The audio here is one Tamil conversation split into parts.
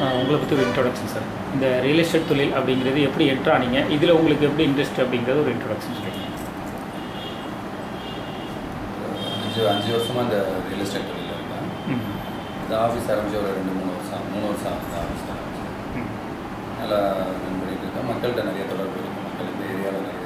ஆஹ் உங்களை பற்றி ஒரு இன்ட்ரோடக்ஷன் சார் இந்த ரியல் எஸ்டேட் தொழில் அப்படிங்கிறது எப்படி என்ட்ரு ஆனீங்க இதில் உங்களுக்கு எப்படி இன்ட்ரெஸ்ட் அப்படிங்கிறது ஒரு இன்ட்ரோடக்ஷன் சொல்லுங்கள் அஞ்சு அஞ்சு வருஷமாக இந்த ரியல் எஸ்டேட் தொழிலில் இருக்கேன் ம் இந்த ஆஃபீஸ் ஆரம்பிச்சு ஒரு ரெண்டு மூணு வருஷம் மூணு வருஷம் ஆகுது ஆஃபீஸ் ஆரம்பிச்சு ம் நல்லா ரன் பண்ணிட்டு இருக்கேன் மக்கள்கிட்ட நிறைய தொடர்பு இருக்குது மக்கள் இந்த ஏரியாவில் நிறைய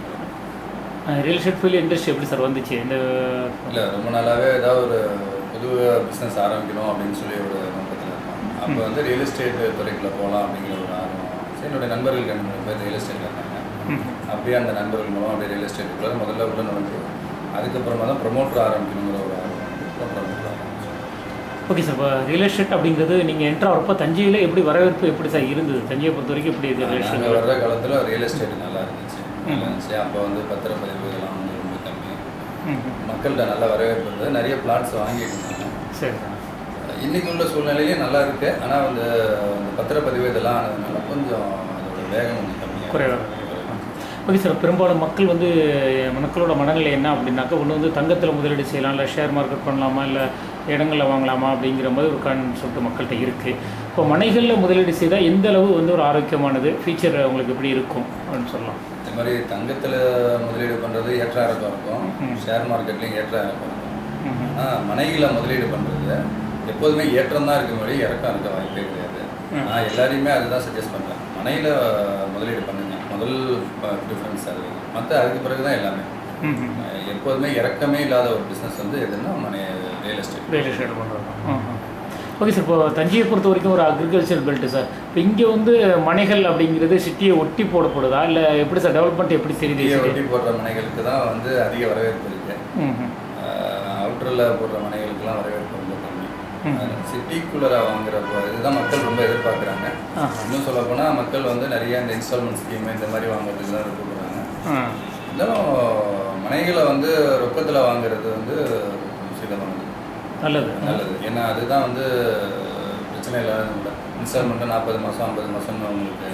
பழக்கம் ரியல் எஸ்டேட் ஃபீல்டு இண்டஸ்ட்ரி எப்படி சார் வந்துச்சு இந்த இல்லை ரொம்ப நாளாகவே ஏதாவது ஒரு புது பிஸ்னஸ் ஆரம்பிக்கணும் அப்படின்னு சொல்லி ஒரு நோக்கத்தில் இருக்கோம் அப்போ வந்து ரியல் எஸ்டேட் துறைக்குள்ள போகலாம் அப்படிங்கிற ஒரு ஆர்வம் சரி, என்னுடைய நண்பர்கள் ரெண்டு மூணு பேர் ரியல் எஸ்டேட்டில் இருக்காங்க ம் அப்படியே அந்த நண்பர்கள் மூலம் அப்படியே ரியல் எஸ்டேட்டுக்குள்ள முதல்ல உள்ள நுழைஞ்சு அதுக்கப்புறமா தான் ப்ரொமோட்டர் ஆரம்பிக்கணுங்கிற ஒரு ஆர்வம் வந்து ப்ரொமோட்டர் ஆரம்பிச்சோம் ஓகே சார் இப்போ ரியல் எஸ்டேட் அப்படிங்கிறது நீங்கள் என்ட்ரு ஆகிறப்ப தஞ்சையில் எப்படி வரவேற்பு எப்படி சார் இருந்தது தஞ்சையை பொறுத்த வரைக்கும் எப்படி இது ரியல் நாங்கள் எஸ்டேட் வர்ற காலத்தில் ரியல் எஸ்டேட் நல்லா இருந்துச்சு நல்லா இருந்துச்சு அப்போ வந்து பத்திரப்பதிவு இதெல்லாம் வந்து ரொம்ப கம்மி ம் ம். மக்கள்கிட்ட நல்ல வரவேற்பு இருந்தது நிறைய பிளாட்ஸ் வாங்கிட்டு இருந்தாங்க சரி சார் இன்னைக்கு உள்ள சூழ்நிலையிலே நல்லா இருக்கு ஆனால் வந்து இந்த பத்திரப்பதிவு இதெல்லாம் ஆனதுனால கொஞ்சம் அதோட வேகம் கொஞ்சம் கம்மியாக குறைவாக ஓகே சார் பெரும்பாலும் மக்கள் வந்து மக்களோட மனநிலை என்ன அப்படின்னாக்கா ஒன்று வந்து தங்கத்தில் முதலீடு செய்யலாம் இல்லை ஷேர் மார்க்கெட் பண்ணலாமா இல்லை இடங்களில் வாங்கலாமா அப்படிங்கிற மாதிரி ஒரு கான்செப்ட் மக்கள்கிட்ட இருக்குது இப்போ மனைகளில் முதலீடு செய்தால் எந்த அளவு வந்து ஒரு ஆரோக்கியமானது ஃபியூச்சர் உங்களுக்கு எப்படி இருக்கும் அப்படின்னு சொல்லலாம் இந்த மாதிரி தங்கத்தில் முதலீடு பண்ணுறது ஏற்ற இறக்கம் இருக்கும் ம். ஷேர் மார்க்கெட்லேயும் ஏற்ற இறக்கம் இருக்கும் ம் ஆனால் மனைகளில் முதலீடு பண்ணுறது எப்போதுமே ஏற்றம் தான் இருக்க முடியும் இறக்கம் இருக்க வாய்ப்பே கிடையாது ம். நான் எல்லாரையுமே அதுதான் சஜஸ்ட் பண்ணுறேன் மனையில் முதலீடு பண்ணுங்க முதல் ப்ரிஃபரன்ஸ் அது மற்ற அதுக்கு பிறகு தான் எல்லாமே ம் ம் அஹ் எப்போதுமே இறக்கமே இல்லாத ஒரு பிஸ்னஸ் வந்து எதுன்னா மனை ரியல் எஸ்டேட் ரியல் எஸ்டேட் பண்ணுறோம் ஓகே சார் இப்போ தஞ்சையை பொறுத்த வரைக்கும் ஒரு அக்ரிகல்ச்சர் பெல்ட் சார் இப்போ இங்கே வந்து மனைகள் அப்படிங்கிறது சிட்டியை ஒட்டி போடப்படுதா இல்லை எப்படி சார் டெவலப்மெண்ட் எப்படி தெரியுது சிட்டியை city? ஒட்டி போடுற மனைகளுக்கு தான் வந்து அதிக வரவேற்பு இருக்கு ம் ம் அவுட்டரில் போடுற மனைகளுக்கெல்லாம் வரவேற்பு ரொம்ப கம்மி ம். சிட்டிக்குள்ளே வாங்குறப்ப இதுதான் மக்கள் ரொம்ப எதிர்பார்க்குறாங்க ஆ இன்னும் சொல்ல போனால் மக்கள் வந்து நிறைய இந்த இன்ஸ்டால்மெண்ட் ஸ்கீம் இந்த மாதிரி வாங்குறதுக்கு தான் விருப்பப்படுறாங்க ஆ இருந்தாலும் மனைகளை வந்து ரொக்கத்தில் வாங்குறது வந்து சிதமானது நல்லது நல்லது ஏன்னா அதுதான் வந்து பிரச்சனை இல்லாத இன்ஸ்டால்மெண்ட்டு நாற்பது மாதம் ஐம்பது மாதம்னு உங்களுக்கு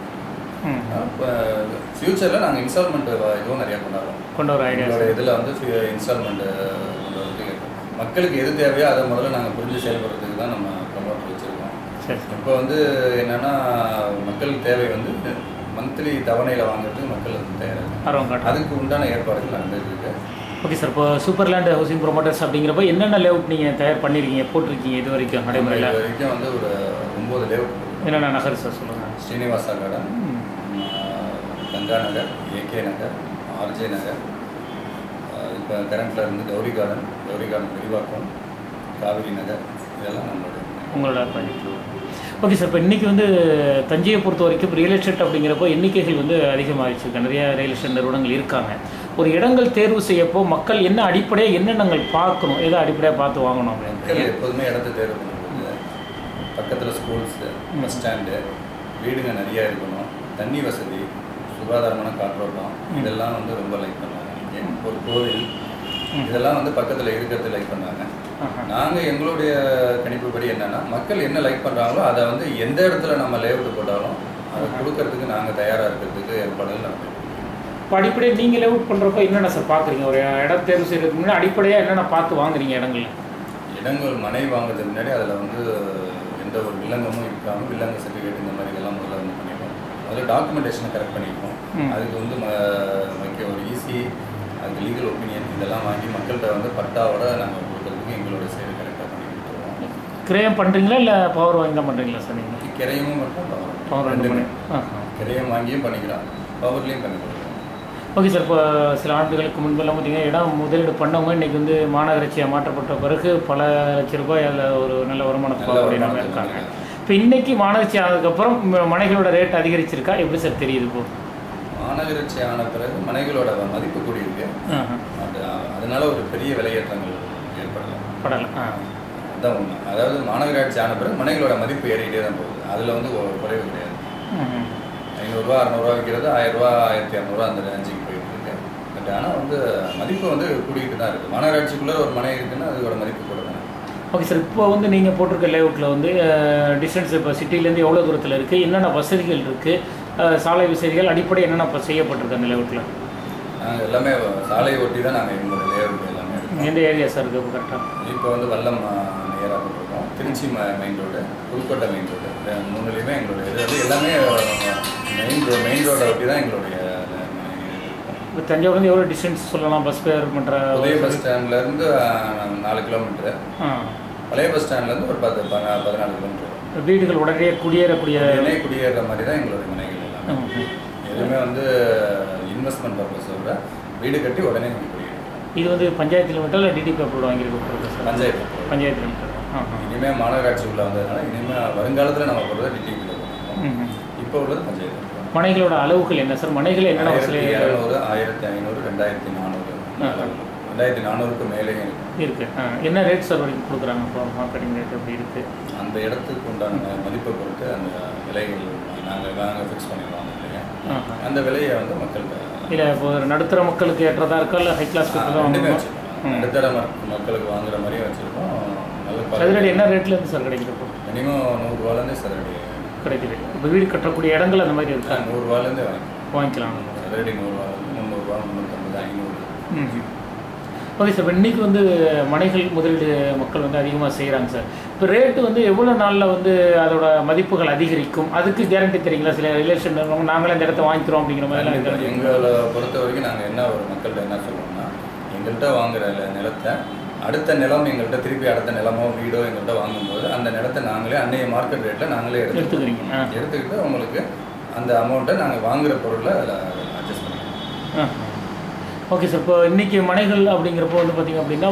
ம் இப்போ ஃப்யூச்சரில் நாங்கள் இன்ஸ்டால்மெண்ட் இதுவும் நிறையா கொண்டாடுறோம் கொண்ட ஒரு ஐடியா எங்களோட இதில் வந்து இன்ஸ்டால்மெண்ட் கொண்டு வரதுக்கு மக்களுக்கு எது தேவையோ அதை முதல்ல நாங்கள் புரிஞ்சு செயல்படுறதுக்கு தான் நம்ம ப்ரமோட் வச்சுருக்கோம் சரி சரி இப்போ வந்து என்னென்னா மக்களுக்கு தேவை வந்து மந்த்லி தவணையில் வாங்குறதுக்கு மக்கள் வந்து தயாராக ஆர்வம் காட்டுறோம் அதுக்கு உண்டான ஏற்பாடுகள் நடந்துருக்கு ஓகே சார் இப்போ சூப்பர் லேண்ட் ஹவுசிங் ப்ரொமோட்டர்ஸ் அப்படிங்கிறப்ப என்னென்ன லேஅவுட் நீங்கள் தயார் பண்ணியிருக்கீங்க போட்டிருக்கீங்க இது வரைக்கும் நடைமுறையில் இது வரைக்கும் வந்து ஒரு ஒம்பது லேஅவுட் என்னென்ன நகர் சார் சொல்லுங்கள் ஸ்ரீனிவாசா கார்டன் ம் கங்கா நகர் ஏகே நகர் ஆர்ஜே நகர் இப்போ கரண்ட்டில் இருந்து கௌரி கார்டன் கௌரி கார்டன் விரிவாக்கம் காவிரி நகர் இதெல்லாம் நம்மளுடைய உங்களோட ப்ராஜெக்ட் ஓகே சார் இப்போ இன்றைக்கி வந்து தஞ்சையை பொறுத்த வரைக்கும் ரியல் எஸ்டேட் அப்படிங்கிறப்போ எண்ணிக்கைகள் வந்து அதிகமாகிடுச்சு இருக்கு நிறைய ரியல் எஸ்டேட் நிறுவனங்கள் இருக்காங்க ஒரு இடங்கள் தேர்வு செய்யப்போ மக்கள் என்ன அடிப்படையாக என்னென்னங்கள் பார்க்கணும் எதை அடிப்படையாக பார்த்து வாங்கணும் மக்கள் அப்படின்னு எப்போதுமே இடத்த தேர்வு பண்ணுறது பக்கத்தில் ஸ்கூல்ஸு பஸ் ஸ்டாண்டு வீடுங்க நிறைய இருக்கணும் தண்ணி வசதி சுகாதாரமான காற்றோட்டம் இதெல்லாம் வந்து ரொம்ப லைக் பண்ணுவாங்க இங்கே ஒரு கோவில் இதெல்லாம் வந்து பக்கத்தில் இருக்கிறது லைக் பண்ணாங்க ஆஹா. நாங்கள் எங்களுடைய கணிப்புப்படி என்னன்னா மக்கள் என்ன லைக் பண்ணுறாங்களோ அதை வந்து எந்த இடத்துல நம்ம லேஅவுட் போட்டாலும் அதை கொடுக்கறதுக்கு நாங்கள் தயாராக இருக்கிறதுக்கு ஏற்பாடுகள் நடத்துகிறோம் இப்போ அடிப்படையாக நீங்கள் லேஅவுட் பண்ணுறப்போ என்னென்ன சார் பார்க்குறீங்க ஒரு இடம் தேர்வு செய்கிறதுக்கு முன்னாடி அடிப்படையாக என்னென்ன பார்த்து வாங்குறீங்க இடங்கள்ல இடங்கள் மனை வாங்குறதுக்கு முன்னாடி அதில் வந்து எந்த ஒரு வில்லங்கமும் இருக்காமல் வில்லங்க சர்டிஃபிகேட் இந்த மாதிரி இதெல்லாம் முதல்ல வந்து பண்ணிப்போம் அதில் டாக்குமெண்டேஷனை கரெக்ட் பண்ணிப்போம் ம். அதுக்கு வந்து ம வைக்க ஒரு ஈஸி அதுக்கு லீகல் ஒப்பீனியன் இதெல்லாம் வாங்கி மக்கள்கிட்ட வந்து பட்டாவோட நாங்கள் கொடுக்கறதுக்கு எங்களோட செயல் கரெக்டாக பண்ணி கொடுத்துருவோம் கிரயம் பண்ணுறீங்களா இல்லை பவர் வாங்கி தான் பண்ணுறீங்களா சார் நீங்கள் கிரையமும் மட்டும் பவர் ரெண்டு ரெண்டுமே மணி ஆ கிரையம் வாங்கியும் பண்ணிக்கலாம் பவர்லேயும் பண்ணி கொடுக்குறோம் ஓகே சார் இப்போ சில ஆண்டுகளுக்கு முன்பெல்லாம் பார்த்தீங்கன்னா இடம் முதலீடு பண்ணவங்க இன்றைக்கி வந்து மாநகராட்சியாக மாற்றப்பட்ட பிறகு பல லட்ச ரூபாய் அதில் ஒரு நல்ல வருமானத்தை நல்ல பார்க்கக்கூடியவங்க வருமானத்தை இருக்காங்க பார்க்குறாங்க. இப்போ இன்னைக்கு மாநகராட்சி ஆனதுக்கப்புறம் ம- மனைகளோட ரேட் அதிகரிச்சிருக்கா எப்படி சார் தெரியுது இப்போ மாநகராட்சி ஆன பிறகு மனைகளோட மதிப்பு கூடியிருக்கு ஆஹா. அது அதனால ஒரு பெரிய விலையேற்றங்கள் ஏற்படலை படலை ஆ அதான் உண்மை அதாவது மாநகராட்சி ஆன பிறகு மனைகளோட மதிப்பு ஏறிக்கிட்டே தான் போகுது அதில் வந்து ஒரு குறைவு கிடையாது ம்ஹும். ஐநூறுரூவா அறநூறுவா விற்கிறது ஆயிரரூவா ஆயிரத்தி இரநூறுவா அந்த ரேஞ்சுக்கு போயிட்டு இருக்கு பட் ஆனால் வந்து மதிப்பு வந்து கூடிக்கிட்டு தான் இருக்குது மாநகராட்சிக்குள்ளே ஒரு மனை இருக்குன்னா அதோட மதிப்பு கூட தானே ஓகே சார் இப்போ வந்து நீங்கள் போட்டிருக்க லேஅவுட்டில் வந்து டிஸ்டன்ஸ் இப்போ சிட்டிலேருந்து எவ்வளோ தூரத்தில் இருக்குது என்னென்ன வசதிகள் இருக்குது சாலை வசதிகள் அடிப்படை என்னென்ன இப்போ செய்யப்பட்டிருக்கு அந்த லேஅவுட்டில் நாங்கள் எல்லாமே சாலையை ஒட்டி தான் நாங்கள் எங்களோட லேஅவுட் எல்லாமே இருக்கு எந்த ஏரியா சார் இருக்குது கரெக்டாக இப்போ வந்து வல்லம் நியராக போட்டிருக்கோம் Trichy main road Pudukkottai main road இந்த மூணுலேயுமே எங்களுடைய இது வந்து எல்லாமே மெயின் ரோடு மெயின் ரோடை ஒட்டி தான் எங்களுடைய இப்போ தஞ்சாவூர்லேருந்து எவ்வளோ டிஸ்டன்ஸ் சொல்லலாம் பஸ் ஃபேர் பண்ணுற புதிய பஸ் ஸ்டாண்ட்லேருந்து நாலு கிலோமீட்டரு ஆ பழைய பஸ் ஸ்டாண்ட்லேருந்து ஒரு பத்து பத- பதினாலு கிலோமீட்டர் வீடுகள் உடனே குடியேறக்கூடிய உடனே குடியேற மாதிரி தான் எங்களுடைய மனைகள் எல்லாமே ம், ம். எதுவுமே வந்து இன்வெஸ்ட்மெண்ட் பர்பஸ் விட வீடு கட்டி உடனே இங்கே குடியேறும் இது வந்து பஞ்சாயத்து லிமிட்டா இல்லை டிடி பேப்பரோட வாங்கியிருக்க சார் பஞ்சாயத்து பஞ்சாயத்து லிமிட்டர் ஆ ஆ. இனிமேல் மாநகராட்சி உள்ள வந்ததுனால இனிமேல் வருங்காலத்தில் நம்ம போடுறது டிடிபியில் போடுறோம் ம், ம். இப்போ உள்ளது பஞ்சாயத்து மனைகளோட அளவுகள் என்ன சார் மனைகள் என்னென்ன ஆயிரத்தி வசதி இரநூறு ஆயிரத்தி ஐநூறு ரெண்டாயிரத்தி நானூறு ஆ. ரெண்டாயிரத்தி நானூறுக்கு மேலேயும் இருக்கு இருக்கு ஆ என்ன ரேட் சார் வரைக்கும் கொடுக்குறாங்க இப்போ மார்க்கெட்டிங் ரேட் எப்படி இருக்கு அந்த இடத்துக்கு உண்டான மதிப்பை பொறுத்து அந்த விலைகள் நாங்கள் நாங்கள் ஃபிக்ஸ் பண்ணிடுவோம் இல்லையா ஆ ஆ. அந்த விலையை வந்து மக்கள்கிட்ட இல்லை இப்போ ஒரு நடுத்தர மக்களுக்கு ஏற்றதா இருக்கா இல்லை ஹை கிளாஸ் பீப்புள் தான் ரெண்டுமே வாங்கணுமா? வச்சுருக்கோம் ம். நடுத்தர மக்- மக்களுக்கு வாங்குற மாதிரியும் வச்சுருக்கோம் நல்ல சதுரடி என்ன ரேட்ல இருந்து சார் கிடைக்குது இப்போ மினிமம் நூறுரூவாலேருந்து சதுரடி கிடைக்குது இப்போ வீடு கட்டக்கூடிய இடங்கள் அந்த மாதிரி இருக்கா நூறுரூவாலேருந்து வாங்கிக்கலாம் வாங்கிக்கலாம் சதுரடி நூறுரூவாலேருந்து முந்நூறுரூவா முந்நூற்றம்பது ஐநூறு ம் ஓகே சார் இப்போ இன்றைக்கி வந்து மனைகள் முதலீடு மக்கள் வந்து அதிகமாக செய்கிறாங்க சார் இப்போ ரேட்டு வந்து எவ்வளோ நாளில் வந்து அதோட மதிப்புகள் அதிகரிக்கும் அதுக்கு கேரண்டி தெரியுங்களா சில ரிலேஷன் நாங்களே இந்த இடத்த வாங்கிக்கிறோம் அப்படிங்கிற மாதிரிலாம் கண்டிப்பா. guarantee எங்களை பொறுத்த வரைக்கும் நாங்கள் என்ன ஒரு மக்கள்கிட்ட என்ன சொல்லுவோம்னா எங்கள்கிட்ட வாங்குற நில- நிலத்தை அடுத்த நிலம் எங்கள்கிட்ட திருப்பி அடுத்த நிலமோ வீடோ எங்கள்கிட்ட வாங்கும்போது அந்த நிலத்தை நாங்களே அன்னைய மார்க்கெட் ரேட்டில் நாங்களே எடுத்து எடுத்துக்கிறீங்க ஆ எடுத்துக்கிட்டு உங்களுக்கு அந்த அமௌண்ட்டை நாங்கள் வாங்குற பொருளை அட்ஜஸ்ட் பண்ணிக்கிறோம் ஓகே சார் இப்போ இன்றைக்கி மனைகள் அப்படிங்கிறப்போ வந்து பார்த்திங்க அப்படின்னா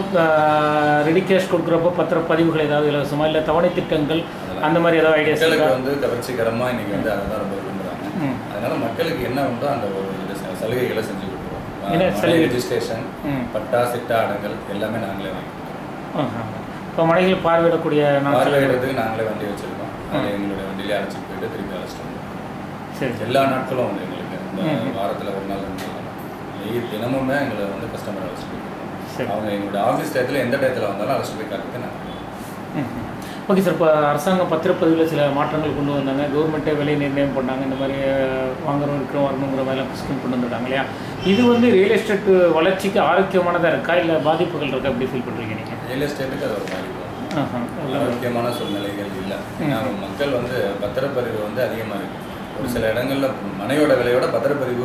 ரெடி கேஷ் கொடுக்குறப்போ பத்திரப்பதிவுகள் ஏதாவது இலவசமா இல்லை தவணை திட்டங்கள் அந்த மாதிரி ஏதாவது ஐடியாஸ் மக்களுக்கு இருக்கா வந்து கவர்ச்சிகரமாக இன்னைக்கு வந்து அதை தான் ரொம்ப விரும்புகிறாங்க ம் அதனால மக்களுக்கு என்ன உண்டோ அந்த ஒரு இது ச- சலுகைகளை செஞ்சு என்ன கொடுக்குறோம் சலுகை? ரெஜிஸ்ட்ரேஷன் ம் பட்டா சிட்டா அடங்கல் எல்லாமே நாங்களே வாங்கி கொடுக்குறோம் ஆஹா. இப்போ மனைகள் பார்வையிடக்கூடிய நாட்கள் பார்வையிடறதுக்கு நாங்களே வண்டி வச்சிருக்கோம் அதை எங்களுடைய வண்டியிலே அழைச்சிட்டு போயிட்டு திருப்பி அழைச்சிட்டு வந்துடுவோம் சரி சரி எல்லா நாட்களும் உண்டு எங்களுக்கு இந்த ம். வாரத்தில் ஒரு நாள் ரெண்டு நாள் டெய்லி தினமுமே எங்களை வந்து கஸ்டமர் அழைச்சிட்டு போயிருக்கோம் சரி அவங்க எங்களுடைய ஆஃபீஸ் டயத்தில் எந்த டயத்தில் வந்தாலும் அழைச்சிட்டு போய் காட்டுறது நாங்கள் ம்ஹும். ஓகே சார் இப்போ அரசாங்கம் பத்திரப்பதிவில் சில மாற்றங்கள் கொண்டு வந்தாங்க கவர்மெண்ட்டே விலை நிர்ணயம் பண்ணாங்க இந்த மாதிரி அஹ், வாங்குறோம் இருக்கிறோம் வரணுங்கிற மாதிரிலாம் ஸ்கீம் கொண்டு வந்துட்டாங்க இல்லையா இது வந்து ரியல் எஸ்டேட் வளர்ச்சிக்கு ஆரோக்கியமானதாக இருக்கா இல்லை பாதிப்புகள் இருக்கா எப்படி ஃபீல் பண்ணுறீங்க நீங்கள் ரியல் எஸ்டேட்டுக்கு அது ஒரு பாதிப்பு ஆஹா ஆரோக்கியமான சூழ்நிலைகள் இல்லை ஏன்னா மக்கள் வந்து பத்திரப்பதிவு வந்து அதிகமாக இருக்கு ஒரு சில இடங்கள்ல மனையோட விலையோட பத்திரப்பதிவு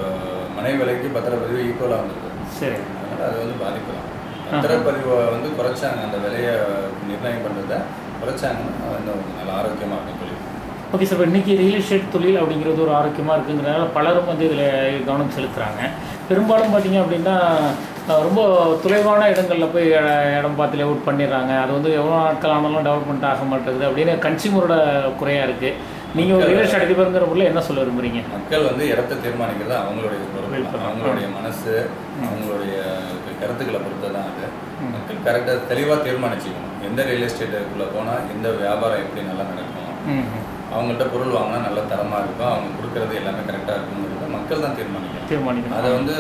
மனை விலைக்கு பத்திரப்பதிவு ஈக்குவலாக வந்துருக்கு சரி அதனால அது வந்து பாதிப்பு தான் பத்திரப்பதிவை வந்து குறைச்சாங்க அந்த விலையை நிர்ணயம் பண்ணுறத குறைச்சாங்கன்னா அது வந்து நல்ல ஆரோக்கியமாக இருக்கும் தொழில் ஓகே சார் இப்போ இன்றைக்கி ரியல் எஸ்டேட் தொழில் அப்படிங்கிறது ஒரு ஆரோக்கியமாக இருக்குங்கிறதுனால பலரும் வந்து இதில் கவனம் செலுத்துகிறாங்க பெரும்பாலும் பார்த்தீங்க அப்படின்னா அஹ், ரொம்ப தொலைவான இடங்களில் போய் இட- இடம் பார்த்து லேஅவுட் பண்ணிடுறாங்க அது வந்து எவ்வளோ நாட்கள் ஆனாலும் டெவலப்மெண்ட் ஆக மாட்டேங்குது அப்படின்னு கன்சியூமரோட குறையாக இருக்குது நீங்கள் ஒரு ரியல் எஸ்டேட் அதிபருங்கிற பொருள் என்ன சொல்ல விரும்புறீங்க மக்கள் வந்து இடத்த தீர்மானிக்கிறது அவங்களுடைய பொறுப்பு விருப்பம். தான். அவங்களுடைய மனசு அவங்களுடைய கருத்துக்களை பொறுத்து தான் அது மக்கள் கரெக்டாக தெளிவாக தீர்மானிச்சுக்கணும் எந்த ரியல் எஸ்டேட்டுக்குள்ளே போனால் எந்த வியாபாரம் எப்படி நல்லா நடக்கும் ம் ம். அவங்கள்ட்ட பொருள் வாங்கினா நல்ல தரமாக இருக்கும் அவங்க கொடுக்கறது எல்லாமே கரெக்டாக இருக்குங்கிறத மக்கள் தான் தீர்மானிக்கணும் தீர்மானிக்கணும் அதை வந்து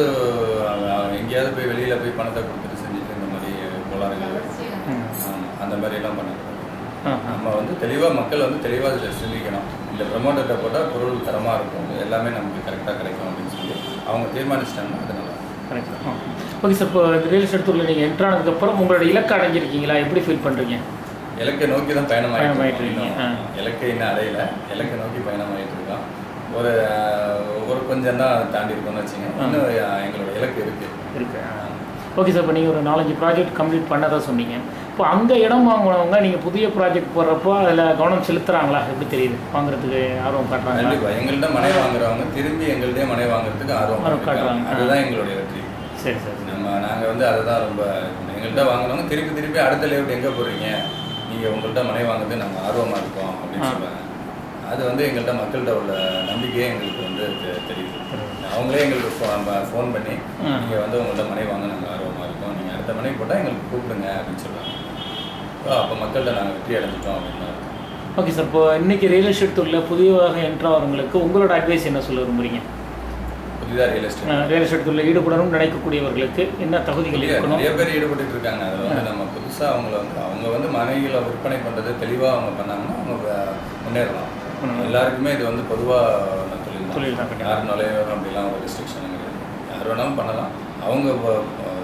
அஹ், எங்கேயாவது போய் வெளியில் போய் பணத்தை கொடுத்துட்டு செஞ்சுட்டு இந்த மாதிரி கோளாறுகள் ம் ஆமா, அந்த மாதிரி எல்லாம் பண்ணக்கூடாது ஆ ஆ நம்ம வந்து தெளிவாக மக்கள் வந்து தெளிவாக இதில் சிந்திக்கணும் இந்த ப்ரமோட்டர்கிட்ட போட்டால் பொருள் தரமாக இருக்கும் எல்லாமே நமக்கு கரெக்டாக கிடைக்கும் அப்படின்னு சொல்லி அவங்க தீர்மானிச்சிட்டாங்கன்னா அது நல்லா இருக்கும். கரெக்ட் ஆ ஓகே சார் இப்போ இந்த ரியல் எஸ்டேட் தொழில் நீங்கள் என்ட்ரானதுக்கப்புறம் உங்களோட இலக்கு அடைஞ்சிருக்கீங்களா எப்படி ஃபீல் பண்ணுறீங்க இலக்கை நோக்கி தான் பயணம் பயணம் ஆயிட்டு ஆயிட்டு இருக்கோம். இருக்கீங்க. இன்னும் இலக்கை இன்னும் அடையல இலக்கை நோக்கி பயணம் ஆயிட்டு இருக்கோம் ஒரு அஹ், ஒரு கொஞ்சம் தான் தாண்டி இருக்கோம்னு வச்சுங்க இன்னும் அஹ், எங்களோட இலக்கு இருக்கு இருக்கு ஓகே சார் இப்போ நீங்கள் ஒரு நாலஞ்சு ப்ராஜெக்ட் கம்ப்ளீட் பண்ணதா சொன்னீங்க இப்போ அங்கே இடம் வாங்குனவங்க நீங்கள் புதிய ப்ராஜெக்ட் போடுறப்போ அதில் கவனம் செலுத்துகிறாங்களா எப்படி தெரியுது வாங்குறதுக்கு ஆர்வம் காட்டுறாங்களா கண்டிப்பா எங்கள்கிட்ட மனை வாங்குறவங்க திரும்பி எங்கள்கிட்டயே மனை வாங்குறதுக்கு ஆர்வம் ஆர்வம் காட்டுறாங்க. காட்டுறாங்க. அதுதான் எங்களுடைய வெற்றி சரி சரி நம்ம நாங்கள் வந்து அதை தான் ரொம்ப எங்கள்கிட்ட வாங்குறவங்க திருப்பி திருப்பி அடுத்த லேவுட் எங்கே போடுறீங்க நீங்கள் உங்கள்கிட்ட மனை வாங்குறது நாங்கள் ஆர்வமாக இருக்கோம் அப்படின்னு ஆ. சொல்லுவாங்க அது வந்து எங்கள்கிட்ட மக்கள்கிட்ட உள்ள நம்பிக்கையே எங்களுக்கு வந்து தெ- தெரியுது அவங்களே எங்களுக்கு ஃபோன் பண்ணி ஆ. நீங்கள் வந்து உங்கள்கிட்ட மனை வாங்க நாங்கள் ஆர்வமாக இருக்கோம் நீங்கள் அடுத்த மனை போட்டால் எங்களுக்கு கூப்பிடுங்க அப்படின்னு சொல்லுவாங்க அப்போ மக்கள்கிட்ட நாங்கள் வெற்றி அடைஞ்சிட்டோம் அப்படின்னு தான் அர்த்தம். ஓகே சார் இப்போ இன்னைக்கு ரியல் எஸ்டேட் தொழிலில் புதியதாக என்ட்ராகிறவங்களுக்கு உங்களோட அட்வைஸ் என்ன சொல்ல விரும்புறீங்க புதிதாக ரியல் எஸ்டேட் ரியல் எஸ்டேட் தொழில் ஈடுபடணும்னு நினைக்கக்கூடியவர்களுக்கு என்ன தகுதிகள் நிறைய இருக்கணும் நிறைய பேர் ஈடுபட்டு இருக்காங்க அதில் வந்து நம்ம புதுசாக அவங்கள வந்து அவங்க வந்து மனைகளை விற்பனை பண்ணுறது தெளிவாக அவங்க பண்ணாங்கன்னா அவங்க வே- முன்னேறலாம் ம். எல்லாருக்குமே இது வந்து பொதுவாக தொழில் தான் தொழில் தான் கண்டிப்பா. யார் நுழையணும் அப்படிலாம் ஒரு ரெஸ்ட்ரிக்ஷன் கிடையாது யார் வேணாலும் பண்ணலாம் அவங்க வ- அஹ்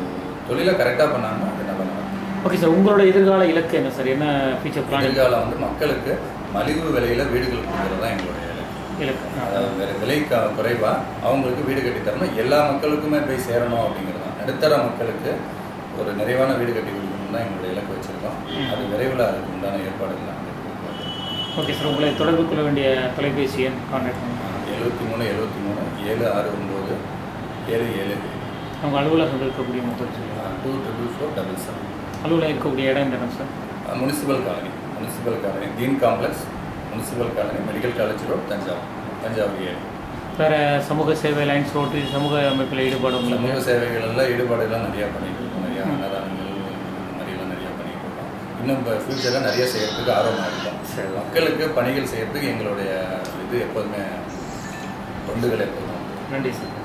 தொழிலை கரெக்டாக பண்ணாங்கன்னா அது நல்லா நடக்கும் ஓகே சார் உங்களோட எதிர்கால இலக்கு என்ன சார் என்ன ஃபியூச்சர் பிளான் எதிர்காலம் வந்து மக்களுக்கு மலிவு விலையில வீடுகள் கொடுக்கறது தான் எங்களுடைய இலக்கு. இலக்கு ஆ. அதாவது வேறு விலை க- குறைவா அவங்களுக்கு வீடு கட்டி தரணும் எல்லா மக்களுக்குமே போய் சேரணும் அப்படிங்கிறது தான் நடுத்தர மக்களுக்கு ஒரு நிறைவான வீடு கட்டி கொடுக்கணும் தான் எங்களுடைய இலக்கு வச்சிருக்கோம் அது விரைவில் அதுக்கு உண்டான ஏற்பாடுகள் நாங்கள் ஓகே சார் உங்களை தொடர்பு கொள்ள வேண்டிய தொலைபேசி எண் கான்டாக்ட் பண்ணுங்கள் எழுபத்தி மூணு எழுபத்தி மூணு ஏழு ஆறு ஒம்பது ஏழு ஏழு அவங்க அலுவலகம் இருக்கக்கூடிய முகவரி சொல்லுங்கள் two triple four double seven அலுவலகம் இருக்கக்கூடிய இடம் இந்த இடம் sir municipal colony municipal colony தீன் complex municipal colony medical college road Thanjavur Thanjavur ஏழு வேறு சமூக சேவை லைன்ஸ் ரோட்டு சமூக அமைப்பில் ஈடுபாடு உங்களுக்கு சமூக சேவைகளெல்லாம் ஈடுபாடுலாம் நிறையா பண்ணிட்டு இருக்கோம் நிறையா அன்னதானங்கள் இந்த மாதிரிலாம் நிறையா பண்ணிட்டு இருக்கோம் இன்னும் இப்போ ஃப்யூச்சரில் நிறைய செய்யறதுக்கு ஆர்வமாக இருக்கும் சரி. மக்களுக்கு பணிகள் செய்யறதுக்கு எங்களுடைய இது எப்போதுமே தொண்டுகள் எப்போதும் நன்றி சார்